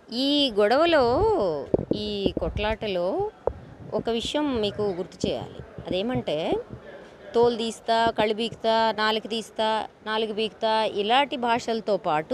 ఈ గొడవలో ఈ కొట్లాటలో ఒక విషయం మీకు గుర్తు చేయాలి అదేమంటే తోలు తీస్తా కళ్ళు బీకుతా నాలుగు తీస్తా నాలుగు బీకుతా ఇలాంటి భాషలతో పాటు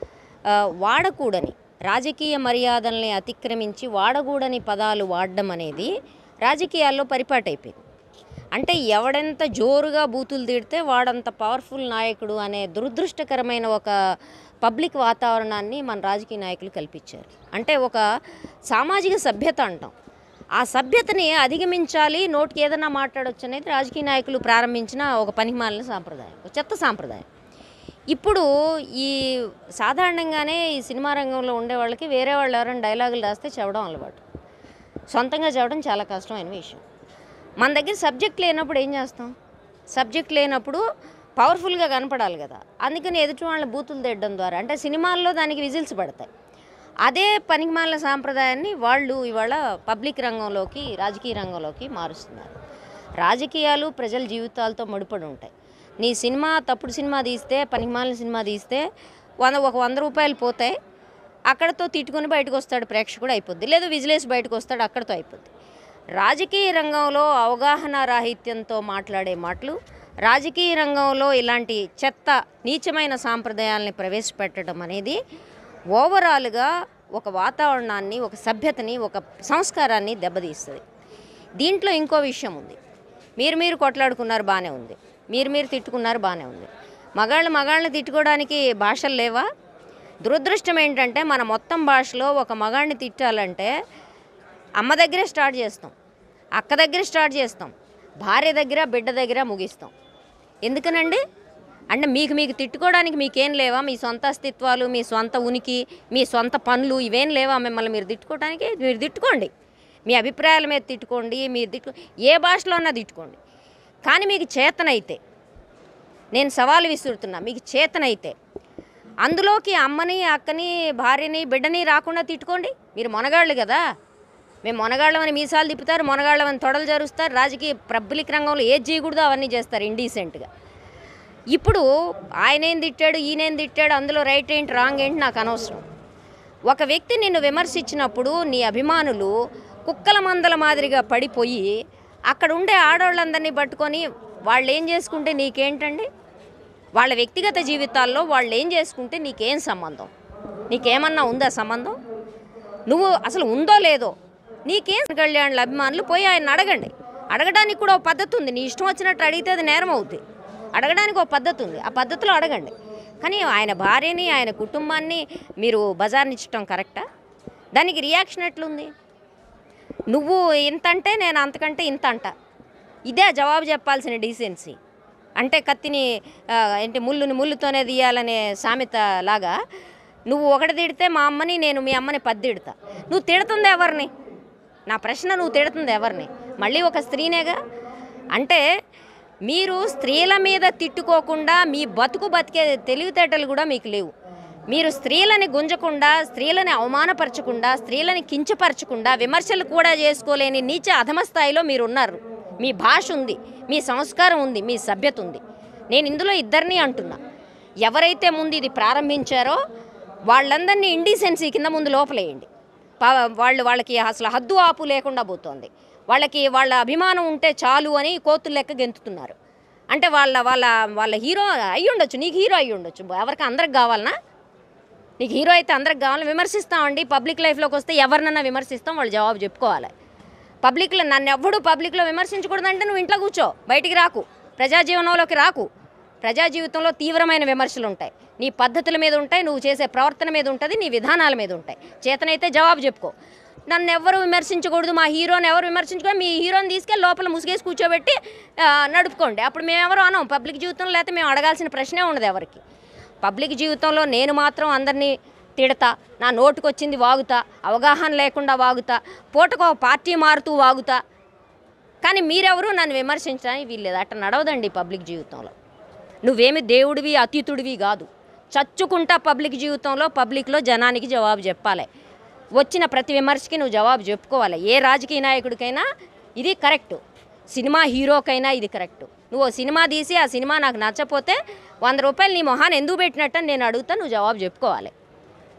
ఆ, వాడకూడని రాజకీయ మర్యాదల్ని అతిక్రమించి వాడకూడని పదాలు వాడడం అనేది రాజకీయాల్లో పరిపాటైపోయింది అంటే ఎవడెంత జోరుగా బూతులు తిడితే వాడంత పవర్ఫుల్ నాయకుడు అనే దురదృష్టకరమైన ఒక పబ్లిక్ వాతావరణాన్ని మన రాజకీయ నాయకులు కల్పించారు అంటే ఒక సామాజిక సభ్యత అంటాం ఆ సభ్యతని అధిగమించాలి నోటికి ఏదైనా మాట్లాడొచ్చు అనేది రాజకీయ నాయకులు ప్రారంభించిన ఒక పనికిమాలిన సాంప్రదాయం ఒక చెత్త సాంప్రదాయం ఇప్పుడు ఈ సాధారణంగానే ఈ సినిమా రంగంలో ఉండే వాళ్ళకి వేరే వాళ్ళు ఎవరైనా డైలాగులు రాస్తే చదవడం అలవాటు సొంతంగా చదవడం చాలా కష్టమైన విషయం మన దగ్గర సబ్జెక్ట్ లేనప్పుడు ఏం చేస్తాం సబ్జెక్ట్ లేనప్పుడు పవర్ఫుల్గా కనపడాలి కదా అందుకని ఎదుటి వాళ్ళని బూతులు తిట్టడం ద్వారా అంటే సినిమాల్లో దానికి విజిల్స్ పడతాయి అదే పనికిమాలిన సాంప్రదాయాన్ని వాళ్ళు ఇవాళ పబ్లిక్ రంగంలోకి రాజకీయ రంగంలోకి మారుస్తున్నారు రాజకీయాలు ప్రజల జీవితాలతో ముడిపడి ఉంటాయి నీ సినిమా తప్పుడు సినిమా తీస్తే పనికిమాలిన సినిమా తీస్తే వంద ఒక వంద రూపాయలు పోతాయి అక్కడతో తిట్టుకొని బయటకు వస్తాడు ప్రేక్షకుడు అయిపోద్ది లేదా విజిలేసి బయటకు వస్తాడు అక్కడతో అయిపోద్ది రాజకీయ రంగంలో అవగాహన రాహిత్యంతో మాట్లాడే మాటలు రాజకీయ రంగంలో ఇలాంటి చెత్త నీచమైన సాంప్రదాయాల్ని ప్రవేశపెట్టడం అనేది ఓవరాల్గా ఒక వాతావరణాన్ని ఒక సభ్యతని ఒక సంస్కారాన్ని దెబ్బతీస్తుంది దీంట్లో ఇంకో విషయం ఉంది మీరు మీరు కొట్లాడుకున్నారు బాగానే ఉంది మీరు మీరు తిట్టుకున్నారు బాగానే ఉంది మగాళ్ళు మగాళ్ళని తిట్టుకోవడానికి భాషలు లేవా దురదృష్టం ఏంటంటే మన మొత్తం భాషలో ఒక మగాడిని తిట్టాలంటే అమ్మ దగ్గరే స్టార్ట్ చేస్తాం అక్క దగ్గర స్టార్ట్ చేస్తాం భార్య దగ్గర బిడ్డ దగ్గర ముగిస్తాం ఎందుకనండి అంటే మీకు మీకు తిట్టుకోవడానికి మీకేం లేవా మీ సొంత అస్తిత్వాలు మీ సొంత ఉనికి మీ సొంత పనులు ఇవేం లేవా మిమ్మల్ని మీరు తిట్టుకోవడానికి మీరు తిట్టుకోండి మీ అభిప్రాయాల మీద తిట్టుకోండి మీరు తిట్టు ఏ భాషలో అన్నా తిట్టుకోండి కానీ మీకు చేతనైతే నేను సవాలు విసురుతున్నా మీకు చేతనైతే అందులోకి అమ్మని అక్కని భార్యని బిడ్డని రాకుండా తిట్టుకోండి మీరు మొనగాళ్ళు కదా మేము మొనగాళ్ళమని మీసాలు తిప్పుతారు మొనగాళ్ళమని తొడలు జరుస్తారు రాజకీయ పబ్లిక్ రంగంలో ఏది చేయకూడదో అవన్నీ చేస్తారు ఇండీసెంట్గా ఇప్పుడు ఆయనేం తిట్టాడు ఈయనేం తిట్టాడు అందులో రైట్ ఏంటి రాంగ్ ఏంటి నాకు అనవసరం ఒక వ్యక్తి నిన్ను విమర్శించినప్పుడు నీ అభిమానులు కుక్కల మందల మాదిరిగా పడిపోయి అక్కడ ఉండే ఆడవాళ్ళందరినీ పట్టుకొని వాళ్ళు ఏం చేసుకుంటే నీకేంటండి వాళ్ళ వ్యక్తిగత జీవితాల్లో వాళ్ళు ఏం చేసుకుంటే నీకేం సంబంధం నీకేమన్నా ఉందా సంబంధం నువ్వు అసలు ఉందో లేదో నీకేం కళ్యాణ్ అభిమానులు పోయి ఆయన అడగండి అడగడానికి కూడా ఒక పద్ధతి ఉంది నీ ఇష్టం వచ్చినట్టు అడిగితే అది నేరం అవుద్ది అడగడానికి ఒక పద్ధతి ఉంది ఆ పద్ధతిలో అడగండి కానీ ఆయన భార్యని ఆయన కుటుంబాన్ని మీరు బజార్నిచ్చటం కరెక్టా దానికి రియాక్షన్ ఎట్లుంది నువ్వు ఇంత అంటే నేను అంతకంటే ఇంత అంట ఇదే జవాబు చెప్పాల్సిన డీసెన్సీ అంటే కత్తిని ఆ, ఏంటి ముళ్ళుని ముళ్ళుతోనే తీయాలనే సామెత లాగా నువ్వు ఒకటి తిడితే మా అమ్మని నేను మీ అమ్మని పది తిడతా నువ్వు తిడుతుంది ఎవరిని నా ప్రశ్న నువ్వు తిడుతుంది ఎవరిని మళ్ళీ ఒక స్త్రీనేగా అంటే మీరు స్త్రీల మీద తిట్టుకోకుండా మీ బతుకు బతికే తెలివితేటలు కూడా మీకు లేవు మీరు స్త్రీలని గుంజకుండా స్త్రీలని అవమానపరచకుండా స్త్రీలని కించపరచకుండా విమర్శలు కూడా చేసుకోలేని నీచ అధమ స్థాయిలో మీరు ఉన్నారు మీ భాష ఉంది మీ సంస్కారం ఉంది మీ సభ్యత ఉంది నేను ఇందులో ఇద్దరిని అంటున్నా ఎవరైతే ముందు ఇది ప్రారంభించారో వాళ్ళందరినీ ఇండీసెన్సీ కింద ముందు లోపలేయండి పా- వాళ్ళు వాళ్ళకి అసలు హద్దు ఆపు లేకుండా పోతోంది వాళ్ళకి వాళ్ళ అభిమానం ఉంటే చాలు అని కోతులు లెక్క గెంతుతున్నారు అంటే వాళ్ళ వాళ్ళ వాళ్ళ హీరో అయి ఉండొచ్చు నీకు హీరో అయి ఉండొచ్చు ఎవరికి అందరికి కావాలనా నీకు హీరో అయితే అందరికి కావాలి విమర్శిస్తామండి పబ్లిక్ లైఫ్లోకి వస్తే ఎవరినన్నా విమర్శిస్తాం వాళ్ళు జవాబు చెప్పుకోవాలి పబ్లిక్లో నన్ను ఎవ్వడు పబ్లిక్లో విమర్శించకూడదంటే నువ్వు ఇంట్లో కూర్చో బయటికి రాకు ప్రజా జీవనంలోకి రాకు ప్రజా జీవితంలో తీవ్రమైన విమర్శలు ఉంటాయి నీ పద్ధతుల మీద ఉంటాయి నువ్వు చేసే ప్రవర్తన మీద ఉంటుంది నీ విధానాల మీద ఉంటాయి చేతనైతే జవాబు చెప్పుకో నన్ను ఎవరు విమర్శించకూడదు మా హీరోని ఎవరు విమర్శించకూడదు మీ హీరోని తీసుకెళ్ళి లోపల ముసుగేసి కూర్చోబెట్టి ఆ, నడుపుకోండి అప్పుడు మేము ఎవరు అనం పబ్లిక్ జీవితంలో లేకపోతే మేము అడగాల్సిన ప్రశ్నే ఉండదు ఎవరికి పబ్లిక్ జీవితంలో నేను మాత్రం అందరినీ తిడతా నా నోటుకు వచ్చింది వాగుతా అవగాహన లేకుండా వాగుతా పూటకో పార్టీ మారుతూ వాగుతా కానీ మీరెవరు నన్ను విమర్శించడానికి వీల్లేదు అట్ట నడవదండి పబ్లిక్ జీవితంలో నువ్వేమి దేవుడివి అతీతుడివి కాదు చచ్చుకుంటా పబ్లిక్ జీవితంలో పబ్లిక్లో జనానికి జవాబు చెప్పాలి వచ్చిన ప్రతి విమర్శకి నువ్వు జవాబు చెప్పుకోవాలి ఏ రాజకీయ నాయకుడికైనా ఇది కరెక్టు సినిమా హీరోకైనా ఇది కరెక్టు నువ్వు ఓ సినిమా తీసి ఆ సినిమా నాకు నచ్చపోతే వంద రూపాయలు నీ మొహాన్ని ఎందుకు పెట్టినట్టు అని నేను అడుగుతా నువ్వు జవాబు చెప్పుకోవాలి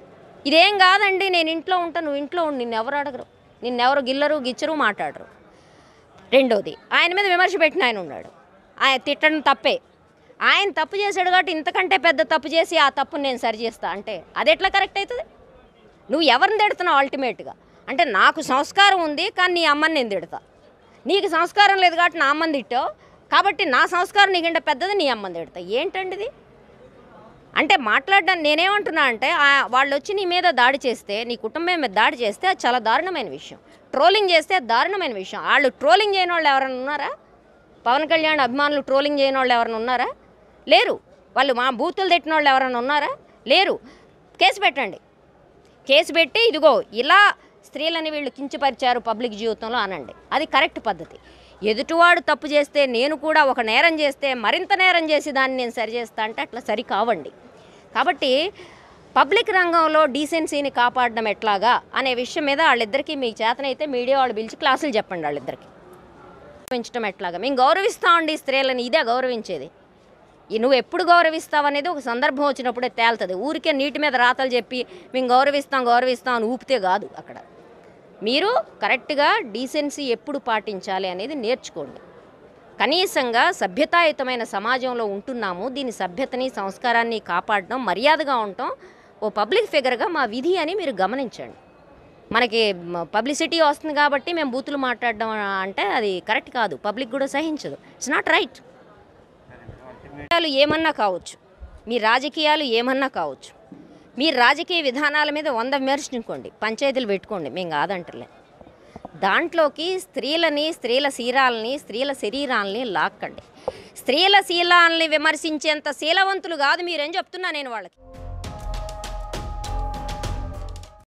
ఇదేం కాదండి నేను ఇంట్లో ఉంటాను నువ్వు ఇంట్లో ఉండి నిన్నెవరు అడగరు నిన్నెవరు గిల్లరు గిచ్చరు మాట్లాడరు రెండోది ఆయన మీద విమర్శ పెట్టిన ఆయన ఉన్నాడు ఆయన తిట్టడం తప్పే ఆయన తప్పు చేశాడు కాబట్టి ఇంతకంటే పెద్ద తప్పు చేసి ఆ తప్పుని నేను సరి చేస్తా అంటే అది ఎట్లా కరెక్ట్ అవుతుంది నువ్వు ఎవరిని తిడుతున్నావు అల్టిమేట్గా అంటే నాకు సంస్కారం ఉంది కానీ నీ అమ్మని నేను తిడతా నీకు సంస్కారం లేదు కాబట్టి నా అమ్మని తిట్టావు కాబట్టి నా సంస్కారం నీకంటే పెద్దది నీ అమ్మని తిడతా ఏంటండి ఇది అంటే మాట్లాడడానికి నేనేమంటున్నా అంటే ఆ- వాళ్ళు వచ్చి నీ మీద దాడి చేస్తే నీ కుటుంబం మీద దాడి చేస్తే అది చాలా దారుణమైన విషయం ట్రోలింగ్ చేస్తే అది దారుణమైన విషయం వాళ్ళు ట్రోలింగ్ చేయని వాళ్ళు ఎవరైనా ఉన్నారా పవన్ కళ్యాణ్ అభిమానులు ట్రోలింగ్ చేయని వాళ్ళు ఎవరైనా ఉన్నారా లేరు వాళ్ళు మా బూతులు తిట్టిన వాళ్ళు ఎవరైనా ఉన్నారా లేరు కేసు పెట్టండి కేసు పెట్టి ఇదిగో ఇలా స్త్రీలని వీళ్ళు కించపరిచారు పబ్లిక్ జీవితంలో అనండి అది కరెక్ట్ పద్ధతి ఎదుటివాడు తప్పు చేస్తే నేను కూడా ఒక నేరం చేస్తే మరింత నేరం చేసి దాన్ని నేను సరి చేస్తా అంటే అట్లా సరి కావండి కాబట్టి పబ్లిక్ రంగంలో డీసెన్సీని కాపాడడం ఎట్లాగా అనే విషయం మీద వాళ్ళిద్దరికీ మీకు చేతనైతే మీడియా వాళ్ళు పిలిచి క్లాసులు చెప్పండి వాళ్ళిద్దరికి గౌరవించడం ఎట్లాగా మేము గౌరవిస్తామండి స్త్రీలని ఇదే గౌరవించేది ఈ నువ్వు ఎప్పుడు గౌరవిస్తావు అనేది ఒక సందర్భం వచ్చినప్పుడే తేలుతుంది ఊరికే నీటి మీద రాతలు చెప్పి మేము గౌరవిస్తాం గౌరవిస్తాం అని ఊపితే కాదు అక్కడ మీరు కరెక్ట్గా డీసెన్సీ ఎప్పుడు పాటించాలి అనేది నేర్చుకోండి కనీసంగా సభ్యతాయుతమైన సమాజంలో ఉంటున్నాము దీని సభ్యతని సంస్కారాన్ని కాపాడడం మర్యాదగా ఉండటం ఓ పబ్లిక్ ఫిగర్గా మా విధి అని మీరు గమనించండి మనకి పబ్లిసిటీ వస్తుంది కాబట్టి మేము బూతులు మాట్లాడడం అంటే అది కరెక్ట్ కాదు పబ్లిక్ కూడా సహించదు ఇట్స్ నాట్ రైట్ రాజకీయాలు ఏమన్నా కావచ్చు మీ రాజకీయాలు ఏమన్నా కావచ్చు మీ రాజకీయ విధానాల మీద వంద విమర్శించుకోండి పంచాయతీలు పెట్టుకోండి మేము కాదంటలే దాంట్లోకి స్త్రీలని స్త్రీల శీలాలని స్త్రీల శరీరాలని లాక్కండి స్త్రీల శీలాలని విమర్శించేంత శీలవంతులు కాదు మీరేం చెప్తున్నా నేను వాళ్ళకి